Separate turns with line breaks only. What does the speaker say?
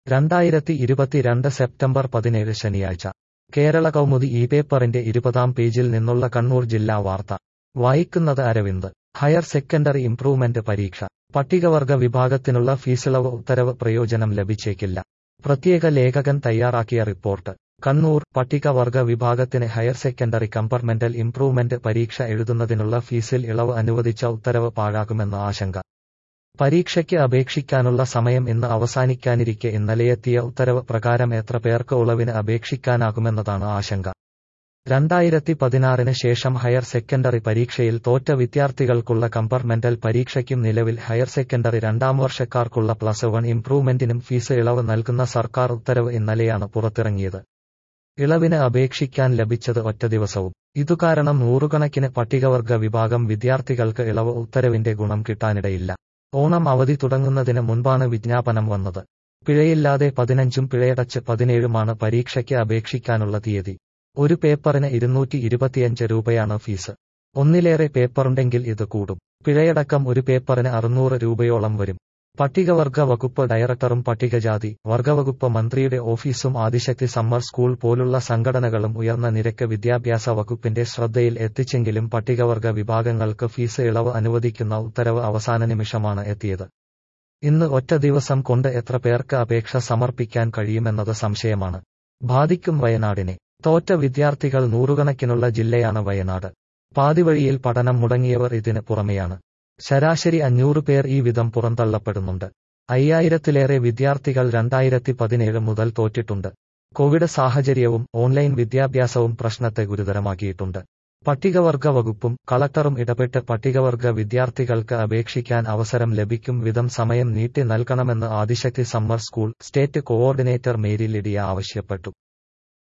രണ്ടായിരത്തി ഇരുപത്തിരണ്ട് സെപ്റ്റംബർ പതിനേഴ് ശനിയാഴ്ച കേരള കൗമുദി ഈ പേപ്പറിന്റെ ഇരുപതാം പേജിൽ നിന്നുള്ള കണ്ണൂർ ജില്ലാ വാർത്ത വായിക്കുന്നത് അരവിന്ദ് ഹയർ സെക്കൻഡറി ഇംപ്രൂവ്മെന്റ് പരീക്ഷ പട്ടികവർഗ വിഭാഗത്തിനുള്ള ഫീസിളവ് ഉത്തരവ് പ്രയോജനം ലഭിച്ചേക്കില്ല പ്രത്യേക ലേഖകൻ തയ്യാറാക്കിയ റിപ്പോർട്ട് കണ്ണൂർ പട്ടികവർഗ വിഭാഗത്തിന് ഹയർ സെക്കൻഡറി കമ്പാർട്ട്മെന്റൽ ഇംപ്രൂവ്മെന്റ് പരീക്ഷ എഴുതുന്നതിനുള്ള ഫീസിൽ ഇളവ് അനുവദിച്ച ഉത്തരവ് പാഴാകുമെന്ന ആശങ്ക പരീക്ഷയ്ക്ക് അപേക്ഷിക്കാനുള്ള സമയം ഇന്ന് അവസാനിക്കാനിരിക്കെ ഇന്നലെയെത്തിയ ഉത്തരവ് പ്രകാരം എത്ര പേർക്ക് ഉളവിന് അപേക്ഷിക്കാനാകുമെന്നതാണ് ആശങ്ക രണ്ടായിരത്തി പതിനാറിന് ശേഷം ഹയർ സെക്കൻഡറി പരീക്ഷയിൽ തോറ്റ വിദ്യാർത്ഥികൾക്കുള്ള കമ്പാർട്ട്മെന്റൽ പരീക്ഷയ്ക്കും നിലവിൽ ഹയർ സെക്കൻഡറി രണ്ടാം വർഷക്കാർക്കുള്ള പ്ലസ് വൺ ഇംപ്രൂവ്മെന്റിനും ഫീസ് ഇളവ് നൽകുന്ന സർക്കാർ ഉത്തരവ് ഇന്നലെയാണ് പുറത്തിറങ്ങിയത് ഇളവിന് അപേക്ഷിക്കാൻ ലഭിച്ചത് ഒറ്റ ദിവസവും ഇതുകാരണം നൂറുകണക്കിന് പട്ടികവർഗ വിഭാഗം വിദ്യാർത്ഥികൾക്ക് ഇളവ് ഉത്തരവിന്റെ ഗുണം കിട്ടാനിടയില്ല ഓണം അവധി തുടങ്ങുന്നതിന് മുൻപാണ് വിജ്ഞാപനം വന്നത് പിഴയില്ലാതെ പതിനഞ്ചും പിഴയടച്ച് പതിനേഴുമാണ് പരീക്ഷയ്ക്ക് അപേക്ഷിക്കാനുള്ള തീയതി ഒരു പേപ്പറിന് ഇരുന്നൂറ്റി ഇരുപത്തിയഞ്ച് രൂപയാണ് ഫീസ് ഒന്നിലേറെ പേപ്പറുണ്ടെങ്കിൽ ഇത് കൂടും പിഴയടക്കം ഒരു പേപ്പറിന് അറുന്നൂറ് രൂപയോളം വരും പട്ടികവർഗ വകുപ്പ് ഡയറക്ടറും പട്ടികജാതി വർഗവകുപ്പ് മന്ത്രിയുടെ ഓഫീസും ആദിശക്തി സമ്മർ സ്കൂൾ പോലുള്ള സംഘടനകളും ഉയർന്ന നിരക്ക് വിദ്യാഭ്യാസ വകുപ്പിന്റെ ശ്രദ്ധയിൽ എത്തിച്ചെങ്കിലും പട്ടികവർഗ വിഭാഗങ്ങൾക്ക് ഫീസ് ഇളവ് അനുവദിക്കുന്ന ഉത്തരവ് അവസാന നിമിഷമാണ് എത്തിയത് ഇന്ന് ഒറ്റ ദിവസം കൊണ്ട് എത്ര പേർക്ക് അപേക്ഷ സമർപ്പിക്കാൻ കഴിയുമെന്നത് സംശയമാണ് ബാധിക്കും വയനാടിനെ തോറ്റ വിദ്യാർത്ഥികൾ നൂറുകണക്കിനുള്ള ജില്ലയാണ് വയനാട് പാതിവഴിയിൽ പഠനം മുടങ്ങിയവർ ഇതിന് പുറമെയാണ് ശരാശരി അഞ്ഞൂറ് പേർ ഈ വിധം പുറന്തള്ളപ്പെടുന്നുണ്ട് അയ്യായിരത്തിലേറെ വിദ്യാർത്ഥികൾ രണ്ടായിരത്തി പതിനേഴ് മുതൽ തോറ്റിട്ടുണ്ട് കോവിഡ് സാഹചര്യവും ഓൺലൈൻ വിദ്യാഭ്യാസവും പ്രശ്നത്തെ ഗുരുതരമാക്കിയിട്ടുണ്ട് പട്ടികവർഗ വകുപ്പും കളക്ടറും ഇടപെട്ട് പട്ടികവർഗ വിദ്യാർത്ഥികൾക്ക് അപേക്ഷിക്കാൻ അവസരം ലഭിക്കും വിധം സമയം നീട്ടി നൽകണമെന്ന് Adishakti summer school state coordinator Mary Lydia ആവശ്യപ്പെട്ടു